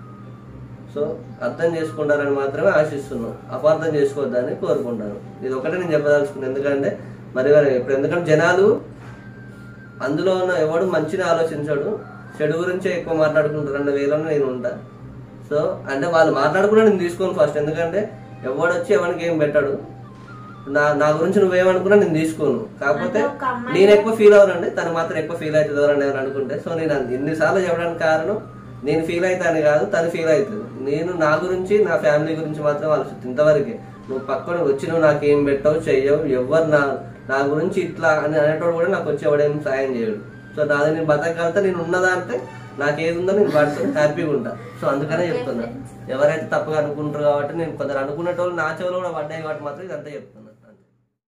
సో అర్థం చేసుకుంటారని మాత్రమే ఆశిస్తున్నాం అపార్థం చేసుకోవద్దని కోరుకుంటాను ఇది ఒకటే నేను చెప్పదలుచుకున్నాను ఎందుకంటే మరి మరి ఇప్పుడు ఎందుకంటే జనాలు అందులో ఉన్న ఎవడు మంచిని ఆలోచించాడు చెడు గురించే ఎక్కువ మాట్లాడుకుంటారు అన్న వేలోనే నేను ఉంటా సో అంటే వాళ్ళు మాట్లాడుకున్నా నేను తీసుకోను ఫస్ట్ ఎందుకంటే ఎవడు వచ్చి ఎవరికి ఏం పెట్టాడు నా నా గురించి నువ్వేమనుకున్నా నేను తీసుకోను కాకపోతే అంటే ఒక అమ్మాయి- నేను ఎక్కువ ఫీల్ అవ్వనండి తను మాత్రం ఎక్కువ ఫీల్ అవుతుంది ఎవరని ఎవరు అనుకుంటే సో నేను అది ఎన్నిసార్లు చెప్పడానికి కారణం నేను ఫీల్ అవుతాను కాదు తను ఫీల్ అవుతుంది నేను నా గురించి నా ఫ్యామిలీ గురించి మాత్రం ఆలోచిస్తుంది ఇంతవరకే నువ్వు పక్కన వచ్చి నువ్వు నాకు ఏం పెట్టవు చెయ్యవు ఎవరు నా నా గురించి ఇట్లా అని అనేటోడు కూడా నాకు వచ్చి ఎవడేం సాయం చేయడు సో నాది నేను బతకగలితే నేను ఉన్నదా అంటే నాకు ఏది ఉందో నేను వాటితో హ్యాపీగా ఉంటా సో అందుకనే చెప్తున్నా ఎవరైతే తప్పుగా అనుకుంటారు కాబట్టి నేను కొందరు అనుకునేటోళ్ళు నా చెవులో కూడా పడ్డాయి కాబట్టి మాత్రం ఇదంతా చెప్తాను